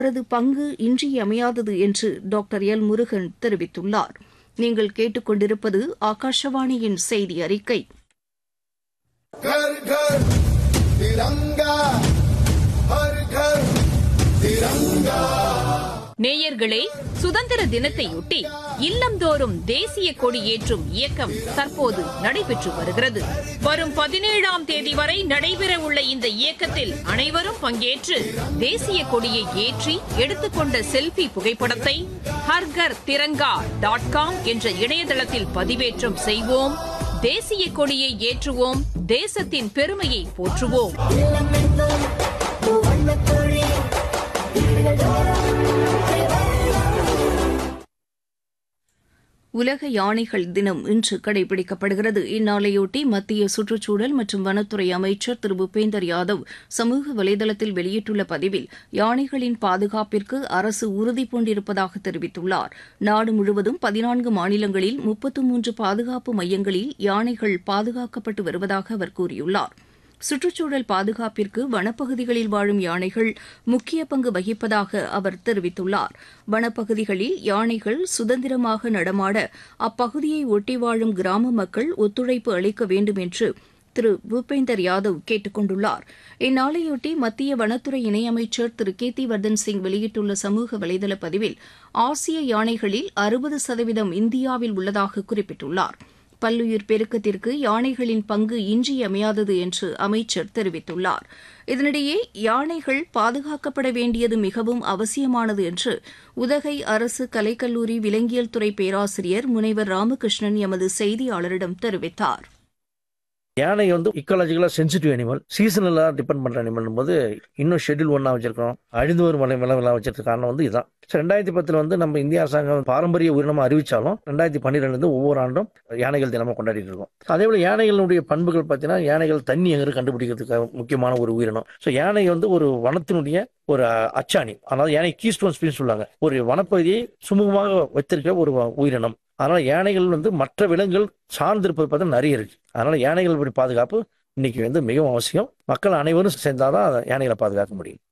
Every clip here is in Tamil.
அவரது பங்கு இன்றியமையாதது என்று டாக்டர் எல் முருகன் தெரிவித்துள்ளார் நீங்கள் கேட்டுக்கொண்டிருப்பது ஆகாஷவாணியின் செய்தி அறிக்கை घर घर तिरंगा हर घर तिरंगा நேயர்களே சுதந்திர தினத்தையொட்டி இல்லந்தோறும் தேசிய கொடி ஏற்றும் இயக்கம் தற்போது நடைபெற்று வருகிறது வரும் பதினேழாம் தேதி வரை நடைபெற உள்ள இந்த இயக்கத்தில் அனைவரும் பங்கேற்று தேசிய கொடியை ஏற்றி எடுத்துக்கொண்ட செல்பி புகைப்படத்தை ஹர்கர் திரங்கா டாட் காம் என்ற இணையதளத்தில் பதிவேற்றம் செய்வோம் தேசிய கொடியை ஏற்றுவோம் தேசத்தின் பெருமையை போற்றுவோம் உலக யானைகள் தினம் இன்று கடைபிடிக்கப்படுகிறது இந்நாளையொட்டி மத்திய சுற்றுச்சூழல் மற்றும் வனத்துறை அமைச்சர் திரு பூபேந்தர் யாதவ் சமூக வலைதளத்தில் வெளியிட்டுள்ள பதிவில் யானைகளின் பாதுகாப்பிற்கு அரசு உறுதி பூண்டிருப்பதாக தெரிவித்துள்ளார் நாடு முழுவதும் பதினான்கு மாநிலங்களில் முப்பத்து மூன்று பாதுகாப்பு மையங்களில் யானைகள் பாதுகாக்கப்பட்டு வருவதாக அவர் கூறியுள்ளார் சுற்றுச்சூழல் பாதுகாப்பிற்கு வனப்பகுதிகளில் வாழும் யானைகள் முக்கிய பங்கு வகிப்பதாக அவர் தெரிவித்துள்ளார் வனப்பகுதிகளில் யானைகள் சுதந்திரமாக நடமாட அப்பகுதியை ஒட்டி வாழும் கிராம மக்கள் ஒத்துழைப்பு அளிக்க வேண்டும் என்று திரு பூபேந்தர் யாதவ் கேட்டுக் கொண்டுள்ளார் இந்நாளையொட்டி மத்திய வனத்துறை இணையமைச்சர் திரு கீர்த்திவர்தன் சிங் வெளியிட்டுள்ள சமூக வலைதள பதிவில் ஆசிய யானைகளில் அறுபது சதவீதம் இந்தியாவில் உள்ளதாக குறிப்பிட்டுள்ளார் பல்லுயிர் பெருக்கத்திற்கு யானைகளின் பங்கு இன்றியமையாதது என்று அமைச்சர் தெரிவித்துள்ளார் இதனிடையே யானைகள் பாதுகாக்கப்பட வேண்டியது மிகவும் அவசியமானது என்று உதகை அரசு கலைக்கல்லூரி விலங்கியல் துறை பேராசிரியர் முனைவர் ராமகிருஷ்ணன் எமது செய்தியாளரிடம் தெரிவித்தார் யானை வந்து இக்காலஜிக்கலாக சென்சிட்டிவ் அனிமல் சீசனலாக டிபெண்ட் பண்ணுற அனிமல் போது இன்னும் ஷெட்யூல் ஒன்றா வச்சிருக்கோம் அழிந்து வரும் வலை விலங்குலாம் வச்சிருக்க காரணம் வந்து இதுதான் ஸோ ரெண்டாயிரத்தி பத்தில் வந்து நம்ம இந்திய அரசாங்கம் பாரம்பரிய உயிரினமாக அறிவிச்சாலும் ரெண்டாயிரத்தி பன்னிரெண்டு ஒவ்வொரு ஆண்டும் யானைகள் தினமாக கொண்டாடிட்டு இருக்கோம் அதே போல் யானைகளுடைய பண்புகள் பார்த்தீங்கன்னா யானைகள் தண்ணி எங்கே கண்டுபிடிக்கிறதுக்கு முக்கியமான ஒரு உயிரினம் ஸோ யானை வந்து ஒரு வனத்தினுடைய ஒரு அச்சாணி அதாவது யானை கீஸ்டோன் ஸ்பீன் சொல்லுவாங்க ஒரு வனப்பகுதியை சுமூகமாக வைத்திருக்கிற ஒரு உயிரினம் அதனால யானைகள் வந்து மற்ற விலங்குகள் சார்ந்திருப்பது பார்த்தா நிறைய இருக்கு அதனால யானைகள் பாதுகாப்பு இன்னைக்கு வந்து மிகவும் அவசியம் மக்கள் அனைவரும் சேர்ந்தாதான் யானைகளை பாதுகாக்க முடியும்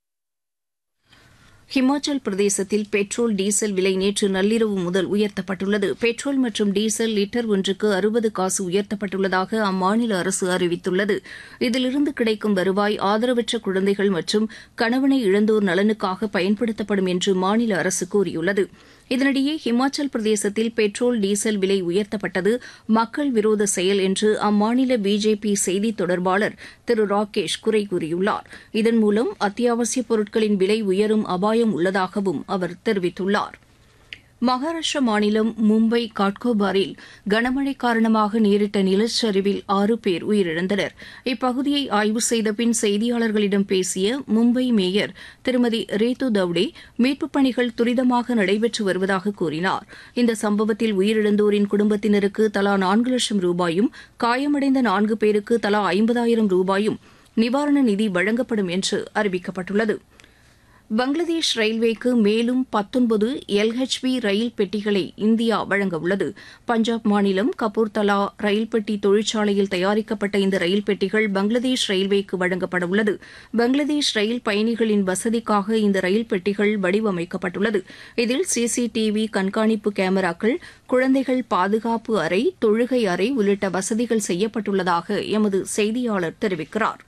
ஹிமாச்சல் பிரதேசத்தில் பெட்ரோல் டீசல் விலை நேற்று நள்ளிரவு முதல் உயர்த்தப்பட்டுள்ளது பெட்ரோல் மற்றும் டீசல் லிட்டர் ஒன்றுக்கு அறுபது காசு உயர்த்தப்பட்டுள்ளதாக அம்மாநில அரசு அறிவித்துள்ளது இதிலிருந்து கிடைக்கும் வருவாய் ஆதரவற்ற குழந்தைகள் மற்றும் கணவனை இழந்தோர் நலனுக்காக பயன்படுத்தப்படும் என்று மாநில அரசு கூறியுள்ளது இதனிடையே ஹிமாச்சல் பிரதேசத்தில் பெட்ரோல் டீசல் விலை உயர்த்தப்பட்டது மக்கள் விரோத செயல் என்று அம்மாநில பிஜேபி செய்தி தொடர்பாளர் திரு ராகேஷ் குறை கூறியுள்ளார் இதன் மூலம் அத்தியாவசிய பொருட்களின் விலை உயரும் அபாயம் உள்ளதாகவும் அவர் தெரிவித்துள்ளார் மகாராஷ்டிரா மாநிலம் மும்பை காட்கோபாரில் கனமழை காரணமாக நேரிட்ட நிலச்சரிவில் ஆறு பேர் உயிரிழந்தனர் இப்பகுதியை ஆய்வு செய்த பின் செய்தியாளர்களிடம் பேசிய மும்பை மேயர் திருமதி ரேது தவ்டே மீட்புப் பணிகள் துரிதமாக நடைபெற்று வருவதாக கூறினார் இந்த சம்பவத்தில் உயிரிழந்தோரின் குடும்பத்தினருக்கு தலா நான்கு லட்சம் ரூபாயும் காயமடைந்த நான்கு பேருக்கு தலா ஐம்பதாயிரம் ரூபாயும் நிவாரண நிதி வழங்கப்படும் என்று அறிவிக்கப்பட்டுள்ளது பங்களாதேஷ் ரயில்வேக்கு மேலும் பத்தொன்பது எல்ஹெச்பி ரயில் பெட்டிகளை இந்தியா வழங்க உள்ளது பஞ்சாப் மாநிலம் கபூர்தலா ரயில் பெட்டி தொழிற்சாலையில் தயாரிக்கப்பட்ட இந்த ரயில் பெட்டிகள் பங்களாதேஷ் ரயில்வேக்கு வழங்கப்பட உள்ளது பங்களாதேஷ் ரயில் பயணிகளின் வசதிக்காக இந்த ரயில் பெட்டிகள் வடிவமைக்கப்பட்டுள்ளது இதில் சிசிடிவி கண்காணிப்பு கேமராக்கள் குழந்தைகள் பாதுகாப்பு அறை தொழுகை அறை உள்ளிட்ட வசதிகள் செய்யப்பட்டுள்ளதாக எமது செய்தியாளர் தெரிவிக்கிறார்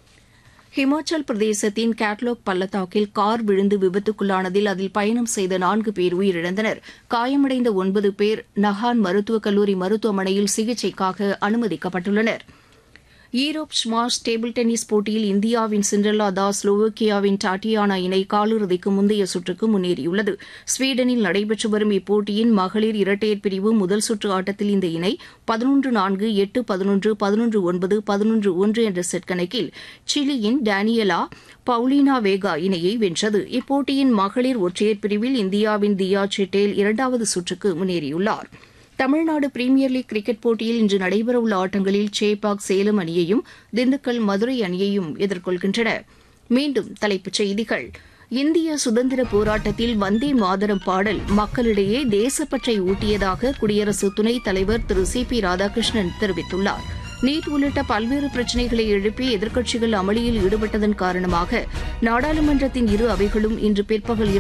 ஹிமாச்சல் பிரதேசத்தின் கேட்லாக் பள்ளத்தாக்கில் கார் விழுந்து விபத்துக்குள்ளானதில் அதில் பயணம் செய்த நான்கு பேர் உயிரிழந்தனர் காயமடைந்த ஒன்பது பேர் நஹான் மருத்துவக் கல்லூரி மருத்துவமனையில் சிகிச்சைக்காக அனுமதிக்கப்பட்டுள்ளனர் ஈரோப் ஸ்மாஷ் டேபிள் டென்னிஸ் போட்டியில் இந்தியாவின் சிண்ட்ரலா தாஸ் ஸ்லோவோக்கியாவின் டாட்டியானா இணை காலிறுதிக்கு முந்தைய சுற்றுக்கு முன்னேறியுள்ளது ஸ்வீடனில் நடைபெற்று வரும் இப்போட்டியின் மகளிர் இரட்டையர் பிரிவு முதல் சுற்று ஆட்டத்தில் இந்த இணை பதினொன்று நான்கு எட்டு பதினொன்று பதினொன்று ஒன்பது பதினொன்று ஒன்று என்ற செட் கணக்கில் சிலியின் டேனியலா பவுலினா வேகா இணையை வென்றது இப்போட்டியின் மகளிர் ஒற்றையர் பிரிவில் இந்தியாவின் தியா செட்டேல் இரண்டாவது சுற்றுக்கு முன்னேறியுள்ளார் தமிழ்நாடு பிரீமியர் லீக் கிரிக்கெட் போட்டியில் இன்று நடைபெறவுள்ள ஆட்டங்களில் சேப்பாக் சேலம் அணியையும் திண்டுக்கல் மதுரை அணியையும் எதிர்கொள்கின்றன மீண்டும் தலைப்புச் செய்திகள் இந்திய சுதந்திர போராட்டத்தில் வந்தே மாதரம் பாடல் மக்களிடையே தேசப்பற்றை ஊட்டியதாக குடியரசு துணைத் தலைவர் திரு சி பி ராதாகிருஷ்ணன் தெரிவித்துள்ளார் நீட் உள்ளிட்ட பல்வேறு பிரச்சினைகளை எழுப்பி எதிர்க்கட்சிகள் அமளியில் ஈடுபட்டதன் காரணமாக நாடாளுமன்றத்தின் இரு அவைகளும் இன்று பிற்பகல்